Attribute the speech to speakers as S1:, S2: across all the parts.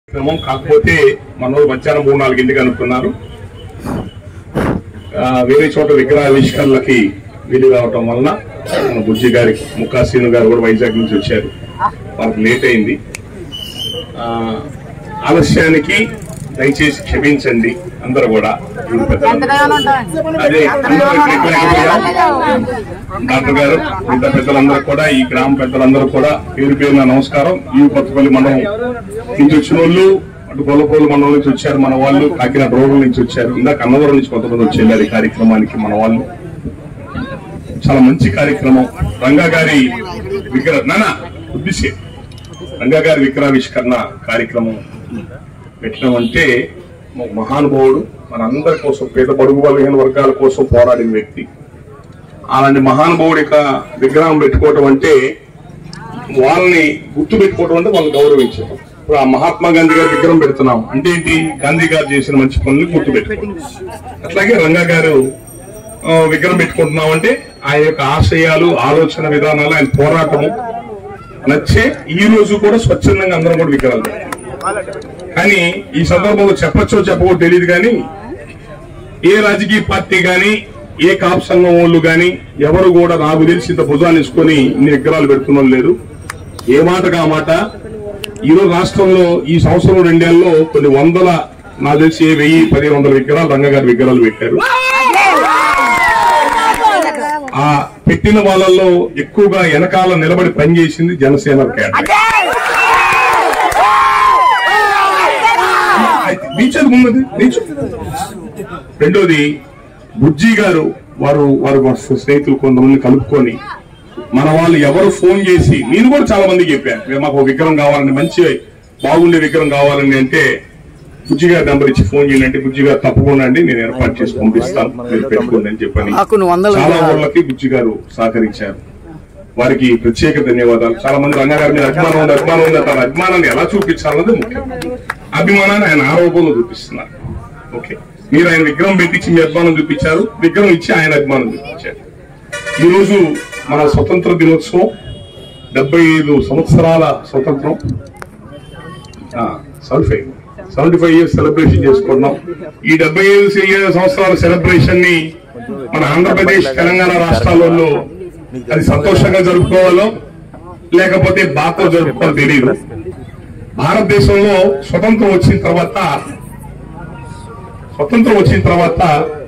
S1: క్రమం కాకపోతే మన వాళ్ళు మధ్యాహ్నం మూడు నాలుగింటికి అనుకున్నారు ఆ, వేరే చోట విగ్రహావిష్కరణలకి వీలు కావటం వలన మన బుజ్జి గారి ముక్కాసీను గారు కూడా వైజాగ్ నుంచి వచ్చారు వాళ్ళకి లేట్ అయింది ఆ, ఆలస్యానికి దయచేసి క్షమించండి అందరూ కూడా ఊరు పెద్దలందరూ. అదే అందరూ ఇక్కడ అయిపోయారు. డాక్టర్ గారు మిగతా పెద్దలందరూ కూడా ఈ గ్రామ పెద్దలందరూ కూడా పేరు పేరున నమస్కారం ఈ కొత్తపల్లి మండలం నుంచి వచ్చిన వాళ్ళు అటు గొల్లపోలు మండలం నుంచి వచ్చారు మన వాళ్ళు కాకినాడ రోడ్ల నుంచి వచ్చారు ఇందాక అన్నవరం నుంచి కొంతమంది వచ్చారు ఈ కార్యక్రమానికి మన వాళ్ళు చాలా మంచి కార్యక్రమం రంగా గారి విగ్రహ నానా ఉద్దేశం రంగా గారి విగ్రహావిష్కరణ కార్యక్రమం పెట్టడం అంటే ఒక మహానుభావుడు మన అందరి కోసం పేద బడుగు బలహీన వర్గాల కోసం పోరాడిన వ్యక్తి అలాంటి మహానుభావుడి యొక్క విగ్రహం పెట్టుకోవటం అంటే వాళ్ళని గుర్తు పెట్టుకోవడం అంటే వాళ్ళని గౌరవించడం ఇప్పుడు ఆ మహాత్మా గాంధీ గారి విగ్రహం పెడుతున్నాం అంటే ఏంటి గాంధీ గారు చేసిన మంచి పనులు గుర్తు పెట్టుకోవడం అట్లాగే రంగా గారు ఆ, విగ్రహం పెట్టుకుంటున్నాం అంటే ఆయన యొక్క ఆశయాలు ఆలోచన విధానాలు ఆయన పోరాటము నచ్చే ఈ రోజు కూడా స్వచ్ఛందంగా అందరం కూడా విగ్రహాలు పెట్టాం. కానీ ఈ సందర్భంలో చెప్పచ్చో చెప్పవో తెలియదు కానీ ఏ రాజకీయ పార్టీ గాని ఏ కాపు సంఘం వాళ్ళు గాని ఎవరు కూడా నాకు తెలిసి ఇంత భుజాన్ని ఇసుకొని ఇన్ని విగ్రహాలు పెడుతున్నాం లేదు ఏ మాటగా ఆ మాట ఈరోజు రాష్ట్రంలో ఈ సంవత్సరం రెండేళ్లలో కొన్ని వందల నాకు తెలిసి ఏ వెయ్యి పదిహేను వందల విగ్రహాలు రంగగారి విగ్రహాలు పెట్టారు ఆ పెట్టిన వాళ్ళల్లో ఎక్కువగా వెనకాల నిలబడి పనిచేసింది జనసేన కేడర్ బీచ్ ఉన్నది బీచ్ రెండోది బుజ్జి గారు వారు వారు మా స్నేహితులు కొంతమంది కలుపుకొని మన వాళ్ళు ఎవరు ఫోన్ చేసి నేను కూడా చాలా మందికి చెప్పాను "మేము మాకు ఒక విగ్రహం కావాలని మంచి బాగుండే విగ్రహం కావాలని అంటే బుజ్జి గారి నెంబర్ ఇచ్చి ఫోన్ చేయండి అంటే బుజ్జి గారు తప్పకుండా అండి నేను ఏర్పాటు చేసి పంపిస్తాను మీరు పెట్టుకోండి అని చెప్పని
S2: నాకు నువ్వు వందలు
S1: చాలా ఊళ్ళకి బుజ్జి గారు సహకరించారు వారికి ప్రత్యేక ధన్యవాదాలు చాలా మంది రంగారావు మీద అభిమానం ఉంది అభిమానం ఉంది తన అభిమానాన్ని ఎలా చూపించాలన్నది ముఖ్యం అభిమానాన్ని ఆయన ఆరోపణలు చూపిస్తున్నారు ఓకే మీరు ఆయన విగ్రహం పెట్టించి మీ అభిమానం చూపించారు విగ్రహం ఇచ్చి ఆయన అభిమానం చూపించారు ఈ రోజు మన స్వతంత్ర దినోత్సవం డెబ్బై ఐదు సంవత్సరాల స్వతంత్రం seventy five seventy five years celebration చేసుకుంటున్నాం ఈ డెబ్బై ఐదు సంవత్సరాల సెలబ్రేషన్ ని మన ఆంధ్రప్రదేశ్ తెలంగాణ రాష్ట్రాలలో అది సంతోషంగా జరుపుకోవాలో లేకపోతే బాధతో జరుపుకోవాలో తెలియదు భారతదేశంలో స్వతంత్రం వచ్చిన తర్వాత స్వతంత్రం వచ్చిన తర్వాత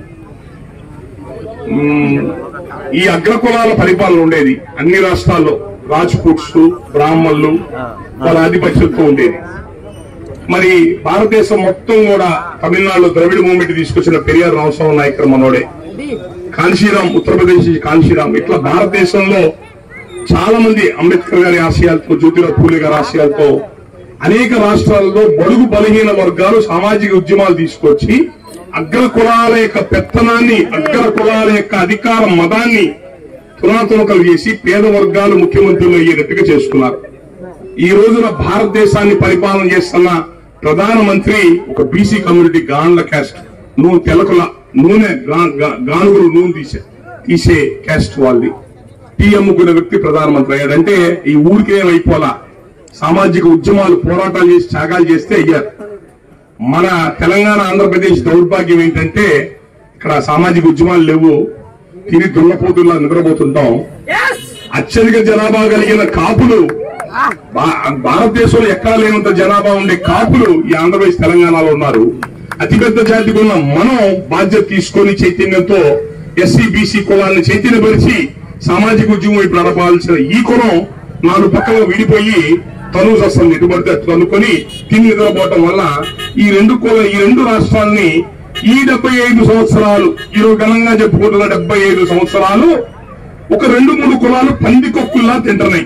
S1: మ్మ్, ఈ అగ్రకులాల పరిపాలన ఉండేది అన్ని రాష్ట్రాల్లో రాజ్పూట్స్ బ్రాహ్మణులు వాళ్ళ ఆధిపత్యంతో ఉండేది మరి భారతదేశం మొత్తం కూడా తమిళనాడులో ద్రవిడ మూవ్మెంట్ తీసుకొచ్చిన పెరియార్ రామస్వామి నాయకర్ మనోడే కాంశీరాం ఉత్తరప్రదేశ్ నుంచి కాంశీరాం ఇట్లా భారతదేశంలో చాలా మంది అంబేద్కర్ గారి ఆశయాలతో జ్యోతిరావు పూలే గారి ఆశయాలతో అనేక రాష్ట్రాల్లో బడుగు బలహీన వర్గాలు సామాజిక ఉద్యమాలు తీసుకొచ్చి అగ్ర కులాల యొక్క పెత్తనాన్ని అగ్ర కులాల యొక్క అధికార మదాన్ని తునాతునకలు చేసి పేద వర్గాలు ముఖ్యమంత్రులు అయ్యేటట్టుగా చేసుకున్నారు ఈ రోజున భారతదేశాన్ని పరిపాలన చేస్తున్న ప్రధానమంత్రి ఒక బీసీ కమ్యూనిటీ గాన్ల క్యాస్ట్ నూనె తెలకుల నూనె గా- గా- గానుగులు నూనె తీసే తీసే క్యాస్ట్ వాళ్ళది టీ అమ్ముకునే వ్యక్తి ప్రధానమంత్రి అయ్యాడంటే ఈ ఊరికేం అయిపోలా సామాజిక ఉద్యమాలు పోరాటాలు చేసి త్యాగాలు చేస్తే అయ్యారు మన తెలంగాణ ఆంధ్రప్రదేశ్ దౌర్భాగ్యం ఏంటంటే ఇక్కడ సామాజిక ఉద్యమాలు లేవు తిని దున్నపోతుల్లా నిద్రపోతుంటాం అత్యధిక జనాభా కలిగిన కాపులు భా- భారతదేశంలో ఎక్కడా లేనంత జనాభా ఉండే కాపులు ఈ ఆంధ్రప్రదేశ్ తెలంగాణలో ఉన్నారు అతిపెద్ద జాతికి ఉన్న మనం బాధ్యత తీసుకొని చైతన్యంతో ఎస్సీ బీసీ కులాన్ని చైతన్యపరిచి సామాజిక ఉద్యమం వైపు నడపాల్సిన ఈ కులం నాలుగు పక్కల విడిపోయి తను అసలు నిటుబడితే అటు అనుకొని తిని నిద్రపోవటం వల్ల ఈ రెండు కుల ఈ రెండు రాష్ట్రాల్ని ఈ డెబ్బై ఐదు సంవత్సరాలు ఈరోజు ఘనంగా చెప్పుకుంటున్న డెబ్బై ఐదు సంవత్సరాలు ఒక రెండు మూడు కులాలు పందికొక్కుల్లా తింటున్నాయి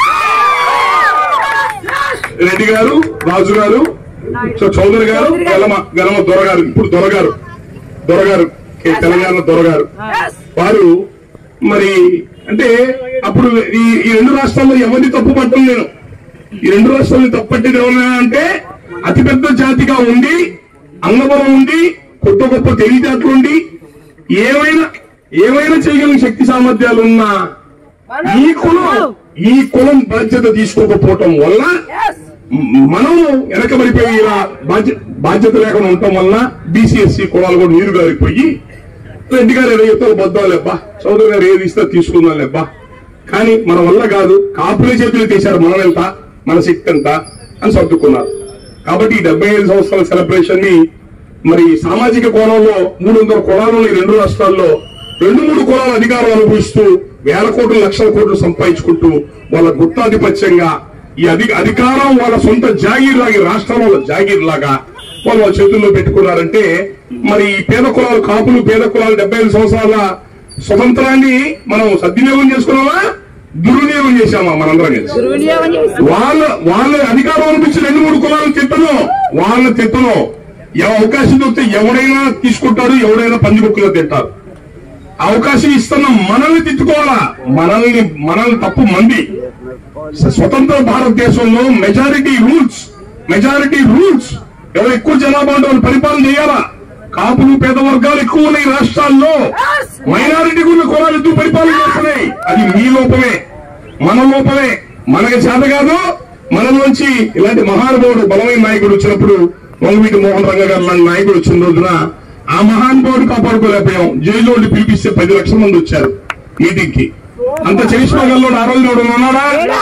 S1: రెడ్డి గారు రాజు గారు చౌ- చౌదరి గారు గలమ గలమ దొరగారు ఇప్పుడు దొరగారు దొరగారు కే- తెలంగాణ దొరగారు వారు మరి అంటే అప్పుడు ఈ ఈ రెండు రాష్ట్రాల్లో ఎవరిని తప్పు పట్టం నేను ఈ రెండు రాష్ట్రాలను తప్పట్టేది ఎవరైనా అంటే అతిపెద్ద జాతిగా ఉండి అంగబలం ఉండి కొత్త గొప్ప తెలివితేటలు ఉండి ఏమైనా ఏమైనా చేయగలిగిన శక్తి సామర్థ్యాలు ఉన్న ఈ కులం ఈ కులం బాధ్యత తీసుకోకపోవటం వల్ల మ్- మనం వెనకబడిపోయి ఇలా బాధ్య బాధ్యత లేకుండా ఉండటం వలన బీసీఎస్సీ కులాలు కూడా నీరు గారిపోయి రెడ్డి గారు ఏదో చెప్తారు బద్దాం లేబ్బా చౌదరి గారు ఏది ఇస్తే తీసుకుందాం లేబ్బా కానీ మన వల్ల కాదు కాపులే చేతులు తీశారు మనం ఎంత మన శక్తి ఎంత అని సర్దుకున్నారు కాబట్టి ఈ డెబ్బై ఐదు సంవత్సరాల సెలబ్రేషన్ ని మరి సామాజిక కోణంలో మూడు వందల కులాలు ఉన్నాయి రెండు రాష్ట్రాల్లో రెండు మూడు కులాల అధికారం అనుభవిస్తూ వేల కోట్లు లక్షల కోట్లు సంపాదించుకుంటూ వాళ్ళ గుత్తాధిపత్యంగా ఈ అధిక అధికారం వాళ్ళ సొంత జాగీర్ లాగా ఈ రాష్ట్రం వాళ్ళ జాగీర్ లాగా వాళ్ళు వాళ్ళ చేతుల్లో పెట్టుకున్నారంటే మరి ఈ పేద కులాలు కాపులు పేద కులాలు డెబ్బై ఐదు సంవత్సరాల స్వతంత్రాన్ని మనం సద్వినియోగం చేసుకున్నామా దుర్వినియోగం చేశామా మనందరం కలిసి
S2: దుర్వినియోగం చేసి
S1: వాళ్ళ వాళ్ళ అధికారం అనిపించి రెండు మూడు కులాలను తిట్టను వాళ్ళని తిట్టను ఎవ- అవకాశం దొరికితే ఎవడైనా తీసుకుంటారు ఎవడైనా పందికొక్కులో తింటారు అవకాశం ఇస్తున్న మనల్ని తిట్టుకోవాలా మనల్ని మనల్ని తప్పు మంది స్వ- స్వతంత్ర భారతదేశంలో మెజారిటీ రూల్స్ మెజారిటీ రూల్స్ ఎవరు ఎక్కువ జనాభా ఉంటే వాళ్ళు పరిపాలన చేయాలా కాపులు పేద వర్గాలు ఎక్కువ ఉన్నాయి రాష్ట్రాల్లో మైనారిటీ ఉన్న కులాలు ఎందుకు పరిపాలన చేస్తున్నాయి అది మీ లోపమే మన లోపమే మనకి చేత కాదు మనలోంచి ఇలాంటి మహానుభావుడు బలమైన నాయకుడు వచ్చినప్పుడు వంగవీటి మోహన్ రంగ గారు లాంటి నాయకుడు వచ్చిన రోజున ఆ మహానుభావుడు కాపాడుకోలేకపోయాం జైలు నుండి పిలిపిస్తే పది లక్షల మంది వచ్చారు మీటింగ్ కి అంత చేసిపోగల్లో ఆ రోజు ఎవడు ఉన్నాడా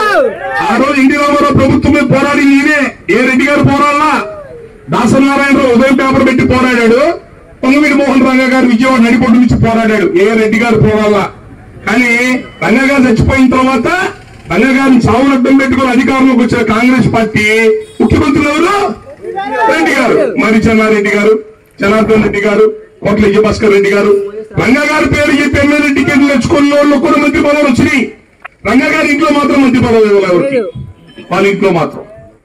S1: ఆ రోజు ఇంటి రామారావు ప్రభుత్వం మీద పోరాడి నేనే ఏ రెడ్డి గారు పోరాడలా దాసనారాయణరావు ఉదయం పేపర్ పెట్టి పోరాడాడు పొంగవీటి మోహన్ రంగ గారు విజయవాడ నడిపొడ్డు నుంచి పోరాడాడు ఏ రెడ్డి గారు పోరాడాలా కానీ రంగ గారు చచ్చిపోయిన తర్వాత రంగ గారిని చావునడ్డం పెట్టుకుని అధికారంలోకి వచ్చిన కాంగ్రెస్ పార్టీ ముఖ్యమంత్రులు ఎవరు రెడ్డి గారు మరి చెన్నారెడ్డి గారు జనార్దన్ రెడ్డి గారు కోట్ల విజయభాస్కర్ రెడ్డి గారు రంగ గారి పేరు చెప్పి ఎమ్మెల్యే టికెట్లు తెచ్చుకున్న వాళ్ళు కూడా మంత్రి పదవులు వచ్చినాయి రంగ గారి ఇంట్లో మాత్రం మంత్రి పదవులు ఇవ్వలేదు ఎవరికి వాళ్ళ ఇంట్లో మాత్రం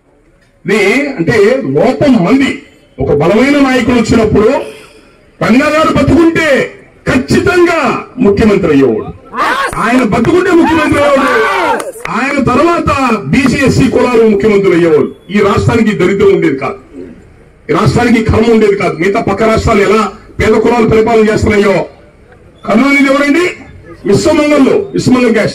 S1: ఇది అంటే లోపం మంది ఒక బలమైన నాయకుడు వచ్చినప్పుడు రంగా గారు బతుకుంటే ఖచ్చితంగా ముఖ్యమంత్రి అయ్యేవాడు ఆయన బతుకుంటే ముఖ్యమంత్రి అయ్యేవాడు ఆయన తర్వాత బీసీఎస్సీ కులాలు ముఖ్యమంత్రులు అయ్యేవాడు ఈ రాష్ట్రానికి దరిద్రం ఉండేది కాదు ఈ రాష్ట్రానికి కర్మ ఉండేది కాదు మిగతా పక్క రాష్ట్రాలు ఎలా పేద కులాలు పరిపాలన చేస్తున్నాయో కర్నూలు ఎవరండి విశ్వమంగళ్ళు విశ్వమంగళ గ్యాస్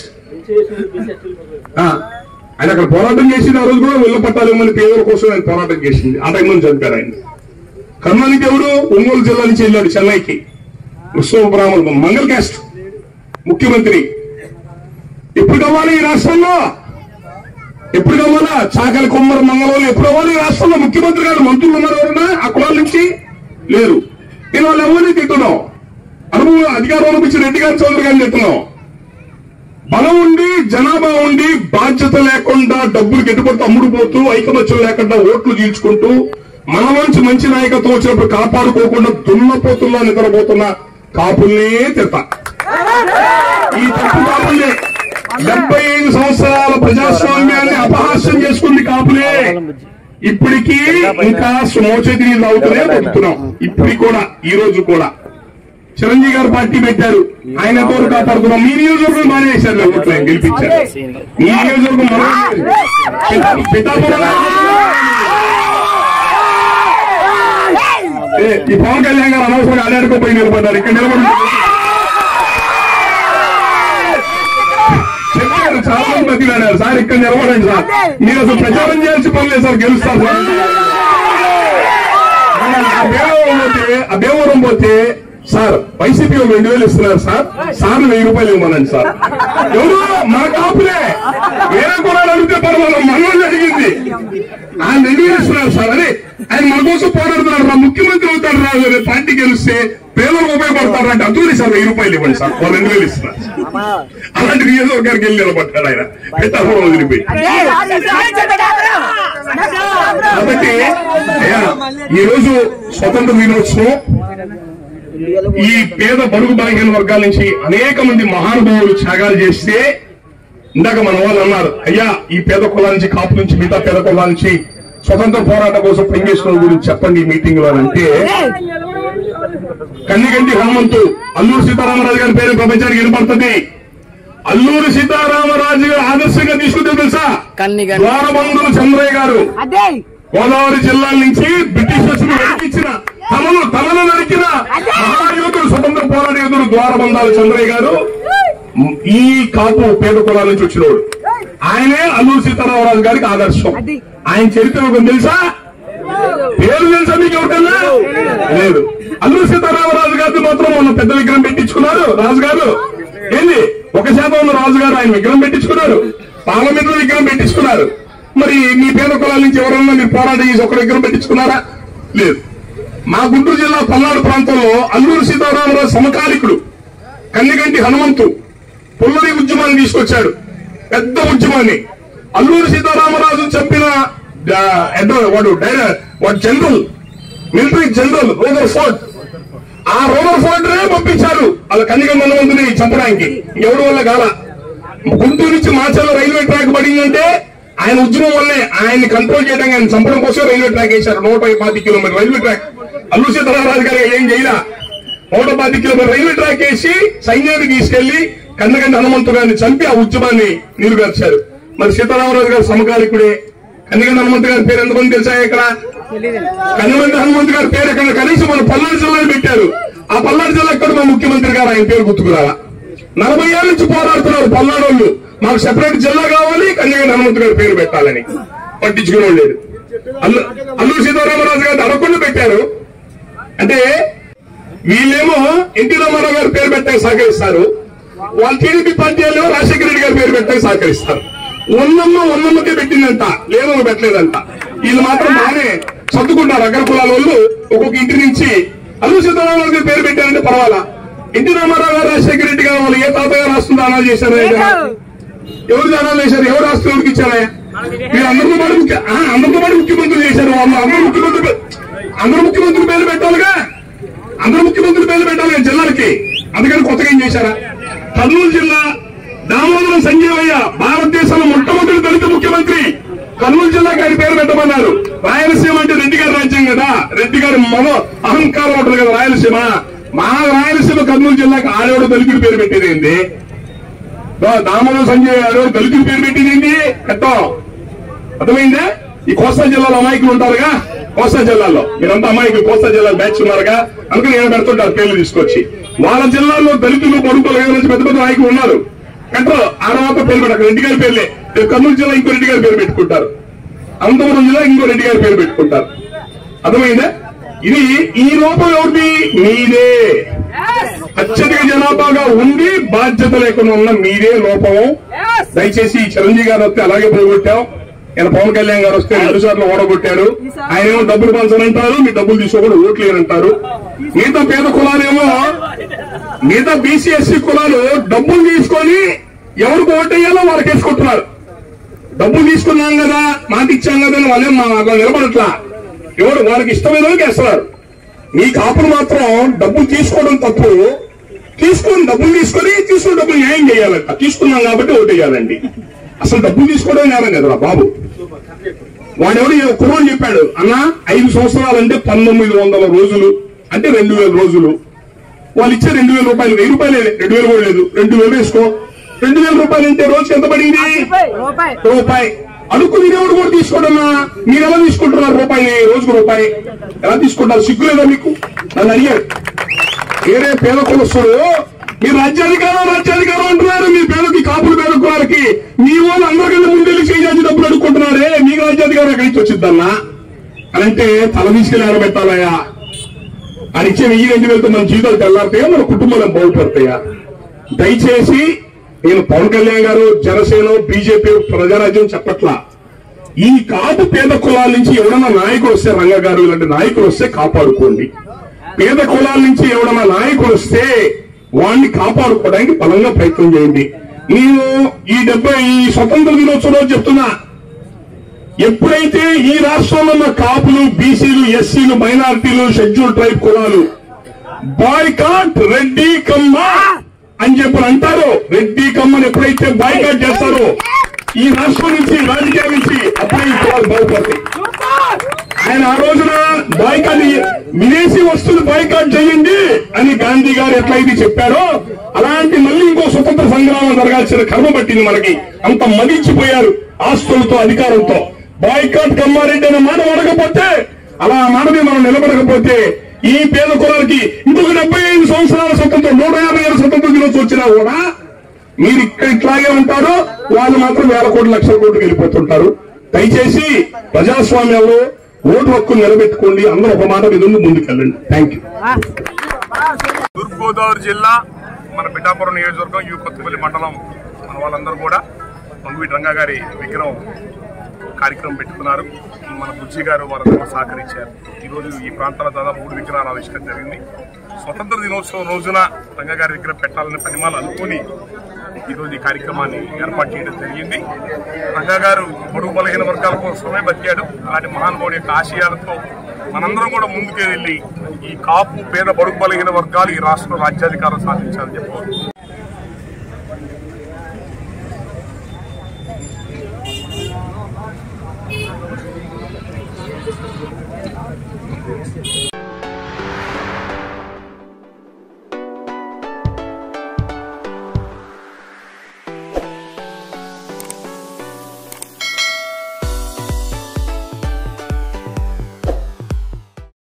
S1: ఆ, ఆయన అక్కడ పోరాటం చేసింది ఆ రోజు కూడా వెళ్ళ పట్టాలేమని పేదల కోసం ఆయన పోరాటం చేసింది ఆ టైంలో చంపారు ఆయన కర్ణానికి ఎవరు ఒంగోలు జిల్లా నుంచి వెళ్ళాడు చెన్నైకి విశ్వబ్రాహ్మణ మంగళ క్యాస్ట్ ముఖ్యమంత్రి ఎప్పుడు కావాలి ఈ రాష్ట్రంలో ఎప్పుడు కావాలా చాకలి కొమ్మర మంగళవాళ్ళు ఎప్పుడు కావాలి ఈ రాష్ట్రంలో ముఖ్యమంత్రి గారు మంత్రులు ఉన్నారు ఎవరైనా ఆ కులాల నుంచి లేరు నేను వాళ్ళు ఎవరిని తిట్టున్నాం అనుభవం అధికారం అనిపించి రెడ్డి గారి చౌదరి గారిని తిట్టున్నాం బలం ఉండి జనాభా ఉండి బాధ్యత లేకుండా డబ్బులు గిట్టుబడితే అమ్ముడు పోతూ ఐకమత్యం లేకుండా ఓట్లు చీల్చుకుంటూ మనలోంచి మంచి నాయకత్వం వచ్చినప్పుడు కాపాడుకోకుండా దున్నపోతున్నా నిద్రపోతున్న కాపుల్నే తిడతా ఈ తప్పు కాపులే డెబ్బై ఐదు సంవత్సరాల ప్రజాస్వామ్యాన్ని అపహాస్యం చేసుకుంది కాపులే ఇప్పటికీ ఇంకా మోచేతి నీళ్ళు అవుతూనే కొడుతున్నాం ఇప్పటికి కూడా ఈ రోజు కూడా చిరంజీవి గారు పార్టీ పెట్టారు ఆయన ఎంతవరకు కాపాడుకున్నాం మీ నియోజకవర్గం బాగానే వేశారు కదా ఓట్లు ఆయన గెలిపించారు మీ నియోజకవర్గం మనం పిఠా- పిఠాపురం ఏ, ఈ పవన్ కళ్యాణ్ గారు అనవసరంగా అడాడుకోపోయి నిలబడ్డారు ఇక్కడ నిలబడి చెప్పారు చాలా మంది బతిలాడారు సార్ ఇక్కడ నిలబడండి సార్ మీరు అసలు ప్రచారం చేయాల్సి పని లేదు సార్ గెలుస్తారు సార్ ఆ భీమవరం పోతే ఆ భీమవరం పోతే సార్ వైసీపీ వాళ్ళు రెండు వేలు ఇస్తున్నారు సార్ సార్ వెయ్యి రూపాయలు ఇవ్వమనండి సార్ ఎవరు మన కాపులే వేరే కులాలు అడిగితే పర్వాలేదు మనోళ్ళు అడిగింది ఆయన రెండు వేలు ఇస్తున్నారు సార్ అరే ఆయన మన కోసం పోరాడుతున్నారు రా ముఖ్యమంత్రి అవుతాడు రా రేపు పార్టీ గెలిస్తే పేదలకు ఉపయోగపడతారు అంటే అందుకని సార్ వెయ్యి రూపాయలు ఇవ్వండి సార్ వాళ్ళు రెండు వేలు ఇస్తున్నారు అలాంటి నియోజకవర్గానికి వెళ్ళి నిలబడ్డాడు ఆయన పెట్టాపురం వదిలిపోయి కాబట్టి అయ్యా ఈ రోజు స్వతంత్ర దినోత్సవం ఈ పేద బడుగు బలహీన వర్గాల నుంచి అనేక మంది మహానుభావులు త్యాగాలు చేస్తే ఇందాక మన వాళ్ళు అన్నారు అయ్యా ఈ పేద కులాల నుంచి కాపు నుంచి మిగతా పేద కులాల నుంచి స్వతంత్ర పోరాటం కోసం పనిచేసిన వాళ్ళ గురించి చెప్పండి ఈ మీటింగ్ లో అని అంటే కన్నిగంటి హనుమంతు అల్లూరు సీతారామరాజు గారి పేరు ప్రపంచానికి వినపడుతుంది అల్లూరు సీతారామరాజు గారు ఆదర్శంగా తీసుకుంటే తెలుసా
S3: కన్నిగంటి.
S1: ద్వారబంధులు చంద్రయ్య గారు
S2: అదే
S1: గోదావరి జిల్లా నుంచి బ్రిటిషర్స్ నరికించిన తమను తమను నరికిన మహాయోధుడు స్వతంత్ర పోరాట యోధుడు ద్వారబంధాలు చంద్రయ్య గారు ఈ కాపు పేద కులాల నుంచి వచ్చినోడు ఆయనే అల్లూరు సీతారామరాజు గారికి ఆదర్శం ఆయన చరిత్ర ఒక తెలుసా పేరు తెలుసా మీకు ఎవరికన్నా లేదు అల్లూరు సీతారామరాజు గారిని మాత్రం మొన్న పెద్ద విగ్రహం పెట్టించుకున్నారు రాజుగారు ఏంది ఒక శాతం ఉన్న రాజుగారు ఆయన విగ్రహం పెట్టించుకున్నారు పార్లమెంట్ లో విగ్రహం పెట్టించుకున్నారు మరి మీ పేద కులాల నుంచి ఎవరన్నా మీరు పోరాటం చేసి ఒక విగ్రహం పెట్టించుకున్నారా లేదు మా గుంటూరు జిల్లా పల్నాడు ప్రాంతంలో అల్లూరు సీతారామరాజు సమకాలికుడు కన్నిగంటి హనుమంతు పుల్లడి ఉద్యమాన్ని తీసుకొచ్చాడు పెద్ద ఉద్యమాన్ని అల్లూరి సీతారామరాజు చంపిన ఆ, ఎడ్డ- వాడు డైర- వాడు general military general Rutherford ఆ రోదర్ ఫోర్ట్ నే పంపించారు వాళ్ళ కన్నిగంటి హనుమంతుని చంపడానికి ఎవరి వల్ల కాల గుంటూరు నుంచి మాచల్లో రైల్వే ట్రాక్ పడిందంటే ఆయన ఉద్యమం వల్లే ఆయన్ని కంట్రోల్ చేయడానికి ఆయన చంపడం కోసం రైల్వే ట్రాక్ వేశారు నూట పాతి kilometer railway track Allu Sitaramaraju garu ఏం చేయలా నూట పాతి కిలోమీటర్ రైల్వే ట్రాక్ వేసి సైన్యాన్ని తీసుకెళ్లి కన్నగంట హనుమంతు గారిని చంపి ఆ ఉద్యమాన్ని నీరుగార్చారు మరి సీతారామరాజు గారు సమకాలికుడే కన్నగంట హనుమంతు గారి పేరు ఎంతమంది తెలుసా ఇక్కడ కన్నగంట హనుమంతు గారి పేరు ఎక్కడ కనీసం మన పల్నాడు జిల్లాలో పెట్టారు ఆ పల్నాడు జిల్లా ఎక్కడ మా ముఖ్యమంత్రి గారు ఆయన పేరు గుర్తుకురాలా నలభై ఏళ్ళ నుంచి పోరాడుతున్నారు పల్నాడు వాళ్ళు మాకు సెపరేట్ జిల్లా కావాలి కన్యగంట హనుమంతు గారి పేరు పెట్టాలని పట్టించుకునే లేదు అల్లు అల్లూరు సీతారామరాజు గారు అడగకుండా పెట్టారు అంటే వీళ్ళేమో ఎన్టీ రామారావు గారి పేరు పెట్టడానికి సహకరిస్తారు వాళ్ళ టీడీపీ పార్టీ వాళ్ళు రాజశేఖర రెడ్డి గారి పేరు పెట్టడానికి సహకరిస్తారు ఉన్నమ్మ ఉన్నమ్మకే పెట్టిందంట లేదో పెట్టలేదంట వీళ్ళు మాత్రం బాగానే సర్దుకుంటారు అగ్ర కులాల వాళ్ళు ఒక్కొక్క ఇంటి నుంచి అల్లు సీతారామరాజు గారి పేరు పెట్టారంటే పర్వాలా ఎన్టీ రామారావు గారు రాజశేఖర రెడ్డి గారు వాళ్ళు ఏ తాతగారు రాస్తుంది దానాలు చేశారు ఎవరు దానాలు చేశారు ఎవరు రాష్ట్రం ఎవరికి ఇచ్చారా మీరు అందరితో పాటు ముఖ్య ఆ, అందరితో పాటు ముఖ్యమంత్రులు చేశారు వాళ్ళు అందరూ ముఖ్యమంత్రులు అందరూ ముఖ్యమంత్రులు పేర్లు పెట్టాలిగా అందరూ ముఖ్యమంత్రులు పేర్లు పెట్టాలిగా జిల్లాలకి అందుకని కొత్తగా ఏం చేశారా కర్నూలు జిల్లా దామోదరం సంజీవయ్య భారతదేశంలో మొట్టమొదటి దళిత ముఖ్యమంత్రి కర్నూలు జిల్లాకి ఆయన పేరు పెట్టమన్నారు రాయలసీమ అంటే రెడ్డి గారి రాజ్యం కదా రెడ్డి గారి మన అహంకారం ఉంటుంది కదా రాయలసీమ మా రాయలసీమ కర్నూలు జిల్లాకి ఆడేవాడు దళితుడి పేరు పెట్టేది ఏంది దా- దామోదర సంజయ్ గారు దళితుడి పేరు పెట్టింది ఏంటి పెట్టం అర్థమైందా ఈ కోస్తా జిల్లాలో అమాయకులు ఉంటారుగా కోస్తా జిల్లాలో మీరంతా అమాయకులు కోస్తా జిల్లాలో బ్యాచ్ ఉన్నారుగా అందుకని నేను పెడుతుంటారు పేర్లు తీసుకొచ్చి వాళ్ళ జిల్లాలో దళితులు బడుగులు నుంచి పెద్ద పెద్ద నాయకులు ఉన్నారు కంట్రో ఆ తర్వాత పేరు పెట్టారు రెడ్డి గారి పేర్లే రేపు కర్నూలు జిల్లా ఇంకో రెడ్డి గారి పేరు పెట్టుకుంటారు అనంతపురం జిల్లా ఇంకో రెడ్డి గారి పేరు పెట్టుకుంటారు అర్థమైందా ఇది ఈ లోపం ఎవరిది మీదే అత్యధిక జనాభాగా ఉండి బాధ్యత లేకుండా ఉన్న మీదే లోపము దయచేసి ఈ చిరంజీవి గారు వస్తే అలాగే పోగొట్టాం ఈయన పవన్ కళ్యాణ్ గారు వస్తే రెండు సార్లు ఓడగొట్టాడు ఆయన ఏమో డబ్బులు పంచనంటారు మీ డబ్బులు తీసుకోకుండా ఓట్లు లేనంటారు మిగతా పేద కులాలేమో మిగతా బీసీ ఎస్సీ కులాలు డబ్బులు తీసుకొని ఎవరికి ఓటేయాలో వాళ్ళకి వేసుకుంటున్నారు డబ్బులు తీసుకున్నాం కదా మాట ఇచ్చాం కదా అని వాళ్ళేం మా అట్లా నిలబడట్లా ఎవరు వాళ్ళకి ఇష్టమైన వాళ్ళకి వేస్తున్నారు మీ కాపులు మాత్రం డబ్బులు తీసుకోవడం తప్పు తీసుకొని డబ్బులు తీసుకొని తీసుకున్న డబ్బులు న్యాయం చేయాలంట తీసుకున్నాం కాబట్టి ఓటు వేయాలండి అసలు డబ్బులు తీసుకోవడం నేరం కదరా బాబు వాడెవడు ఈ కుర్రోడు చెప్పాడు అన్న ఐదు సంవత్సరాలంటే పంతొమ్మిది వందల రోజులు అంటే రెండు వేల రోజులు వాళ్ళు ఇచ్చే రెండు వేల రూపాయలు వెయ్యి రూపాయలే రెండు వేలు కూడా లేదు రెండు వేలు వేసుకో రెండు వేల రూపాయలు అంటే రోజుకి ఎంత పడింది
S2: రూపాయి
S1: రూపాయి అడుక్కు మీరెవరు కూడా తీసుకోవడమ్మా మీరు ఎలా తీసుకుంటున్నారు రూపాయి రోజుకు రూపాయి ఎలా తీసుకుంటారు సిగ్గు లేదా మీకు నన్ను అడిగారు వేరే పేద కులస్తుడు మీరు రాజ్యాధికారం రాజ్యాధికారం అంటున్నారు మీ పేదకి కాపులు పేద కులాలకి మీ వాళ్ళు అందరికన్నా ముందెళ్ళి చేయాల్సి డబ్బులు అడుక్కుంటున్నారే మీకు రాజ్యాధికారం ఎక్కడి నుంచి వచ్చిద్దన్నా అని అంటే తల తీసుకెళ్ళి ఆడబెట్టాలయ్యా అని ఇచ్చే వెయ్యి రెండు వేలతో మన జీవితాలు తెల్లారుతాయా మన కుటుంబాలు బాగుపడతాయా దయచేసి నేను పవన్ కళ్యాణ్ గారు జనసేన బీజేపీ ప్రజారాజ్యం చెప్పట్లా ఈ కాపు పేద కులాల నుంచి ఎవడన్నా నాయకుడు వస్తే రంగ గారు ఇలాంటి నాయకులు వస్తే కాపాడుకోండి పేద కులాల నుంచి ఎవడన్నా నాయకుడు వస్తే వాడిని కాపాడుకోవడానికి బలంగా ప్రయత్నం చేయండి నేను ఈ డెబ్బై ఈ స్వతంత్ర దినోత్సవం రోజు చెప్తున్నా ఎప్పుడైతే ఈ రాష్ట్రంలో ఉన్న కాపులు బీసీలు ఎస్సీలు మైనారిటీలు షెడ్యూల్ ట్రైబ్ కులాలు బాయ్కాట్ రెడ్డి కమ్మ అని చెప్పి అంటారు రెడ్డి కమ్మని ఎప్పుడైతే బాయ్కాట్ చేస్తారో ఈ రాష్ట్రం నుంచి రాజకీయాల నుంచి అప్పుడే ఈ కులాలు బాగుపడతాయి ఆయన ఆ రోజున బాయ్కాట్ విదేశీ వస్తువులు బాయ్కాట్ చేయండి అని గాంధీ గారు ఎట్లయితే చెప్పారో అలాంటి మళ్ళీ ఇంకో స్వతంత్ర సంగ్రామం జరగాల్సిన కర్మ పట్టింది మనకి అంత మదించిపోయారు ఆస్తులతో అధికారంతో బాయ్కాట్ కమ్మారెడ్డి అనే మాట అడగకపోతే అలా ఆ మాట మీద మనం నిలబడకపోతే ఈ పేద కులాలకి ఇంకొక డెబ్బై ఐదు సంవత్సరాల స్వతంత్రం నూట యాభై ఏళ్ళ స్వతంత్ర దినోత్సవం వచ్చినా కూడా మీరు ఇక్కడ ఇట్లాగే ఉంటారు వాళ్ళు మాత్రం వేల కోట్ల లక్షల కోట్లకి వెళ్ళిపోతుంటారు దయచేసి ప్రజాస్వామ్యంలో ఓటు హక్కును నిలబెట్టుకోండి అందరూ ఒక మాట మీద ఉండి ముందుకెళ్ళండి థ్యాంక్ యూ
S2: తూర్పుగోదావరి జిల్లా మన పిఠాపురం నియోజకవర్గం యూ కొత్తపల్లి మండలం మన వాళ్ళందరూ కూడా మంగువీటి రంగా గారి విగ్రహం కార్యక్రమం పెట్టుకున్నారు మన బుజ్జి గారు వారందరూ సహకరించారు ఈరోజు ఈ ప్రాంతాల దాదాపు మూడు విగ్రహాల ఆవిష్కరణ జరిగింది స్వతంత్ర దినోత్సవం రోజున రంగా గారి విగ్రహం పెట్టాలని పనిమాలు అనుకుని ఈరోజు ఈ కార్యక్రమాన్ని ఏర్పాటు చేయడం జరిగింది రంగా గారు పొడుగు బలహీన వర్గాల కోసమే బతికాడు అలాంటి మహానుభావుడి యొక్క ఆశయాలతో మనందరం కూడా ముందుకు వెళ్ళి ఈ కాపు పేద బడుగు బలహీన వర్గాలు ఈ రాష్ట్రంలో రాజ్యాధికారం సాధించాలని చెప్పారు